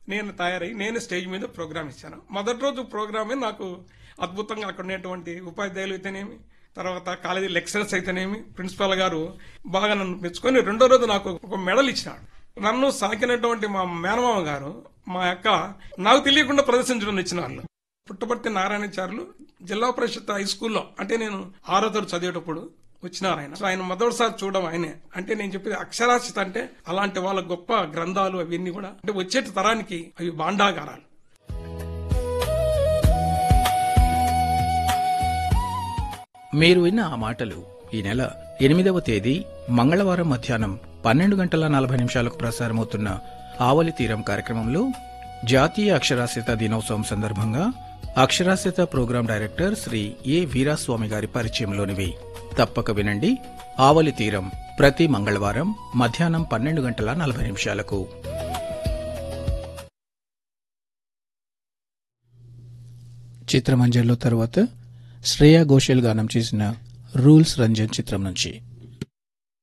నేను తయారై నేను స్టేజ్ మీద ప్రోగ్రామ్ ఇచ్చాను మొదటి రోజు ప్రోగ్రామే నాకు అద్భుతంగా అక్కడ ఉన్నటువంటి ఉపాధ్యాయులు అయితేనేమి తర్వాత కాలేజీ లెక్చరర్స్ అయితేనేమి ప్రిన్సిపాల్ గారు బాగా నన్ను మెచ్చుకొని రెండో రోజు నాకు ఒక మెడల్ ఇచ్చినాడు నన్ను సాకినటువంటి మా మేనమామ గారు మా యొక్క నాకు తెలియకుండా ప్రదర్శించడం ఇచ్చిన వాళ్ళు పుట్టపర్తి నారాయణాచార్యులు జిల్లా పరిషత్ హై స్కూల్లో అంటే నేను ఆరో తరగతి చదివేటప్పుడు వచ్చినారు ఆయన సో ఆయన మొదటిసారి చూడడం ఆయనే అంటే నేను చెప్పేది అక్షరాస్యత అంటే అలాంటి వాళ్ళ గొప్ప గ్రంథాలు అవన్నీ కూడా అంటే వచ్చేటి తరానికి అవి భాండాగారాలు మీరు విన్న ఆ మాటలు ఈ నెల ఎనిమిదవ తేదీ మంగళవారం మధ్యాహ్నం పన్నెండు గంటల నలభై నిమిషాలకు ప్రసారమవుతున్న ఆవలి తీరం కార్యక్రమంలో జాతీయ అక్షరాస్యత దినోత్సవం సందర్భంగా అక్షరాస్యత program director Sri A Veeraswamy గారి పరిచయంలోనివి తప్పక వినండి ఆవలి తీరం ప్రతి మంగళవారం మధ్యాహ్నం పన్నెండు గంటల నలభై నిమిషాలకు చిత్రమంజర్లో తరువాత శ్రేయా ఘోషల్ గానం చేసిన రూల్స్ రంజన్ చిత్రం నుంచి